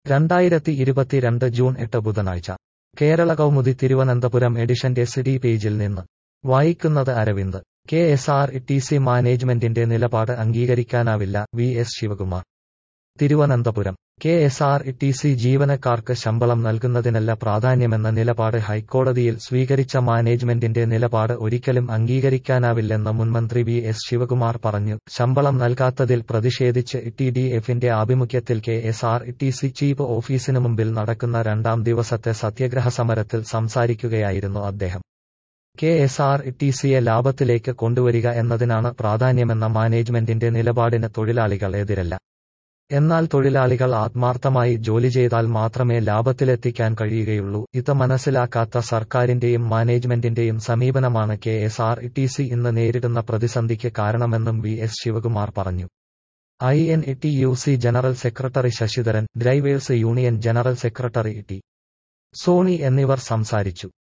രണ്ടായിരത്തി ഇരുപത്തിരണ്ട് ജൂൺ എട്ട് ബുധനാഴ്ച കേരള കൗമുദി തിരുവനന്തപുരം എഡിഷന്റെ സിഡി പേജിൽ നിന്ന് വായിക്കുന്നത് Aravind K S R T C മാനേജ്മെന്റിന്റെ നിലപാട് അംഗീകരിക്കാനാവില്ല V S Sivakumar Thiruvananthapuram K S R T C ജീവനക്കാർക്ക് ശമ്പളം നൽകുന്നതിനല്ല പ്രാധാന്യമെന്ന നിലപാട് ഹൈക്കോടതിയിൽ സ്വീകരിച്ച മാനേജ്മെന്റിന്റെ നിലപാട് ഒരിക്കലും അംഗീകരിക്കാനാവില്ലെന്ന് മുൻമന്ത്രി വി എസ് ശിവകുമാർ പറഞ്ഞു ശമ്പളം നൽകാത്തതിൽ പ്രതിഷേധിച്ച് ടി ഡി എഫിന്റെ ആഭിമുഖ്യത്തിൽ K S R T C chief ഓഫീസിനു മുമ്പിൽ നടക്കുന്ന രണ്ടാം ദിവസത്തെ സത്യഗ്രഹ സമരത്തിൽ സംസാരിക്കുകയായിരുന്നു അദ്ദേഹം കെ എസ് ആർ ടി സിയെ ലാഭത്തിലേക്ക് കൊണ്ടുവരിക എന്നതിനാണ് പ്രാധാന്യമെന്ന മാനേജ്മെന്റിന്റെ നിലപാടിന് തൊഴിലാളികൾ എതിരല്ല എന്നാൽ തൊഴിലാളികൾ ആത്മാർത്ഥമായി ജോലി ചെയ്താൽ മാത്രമേ ലാഭത്തിലെത്തിക്കാൻ കഴിയുകയുള്ളൂ ഇത് മനസ്സിലാക്കാത്ത സർക്കാരിന്റെയും മാനേജ്മെന്റിന്റെയും സമീപനമാണ് K S R T C ഇന്ന് നേരിടുന്ന പ്രതിസന്ധിക്ക് കാരണമെന്നും വി എസ് ശിവകുമാർ പറഞ്ഞു I N T U C general secretary Sasidharan drivers union general secretary T Soni എന്നിവർ സംസാരിച്ചു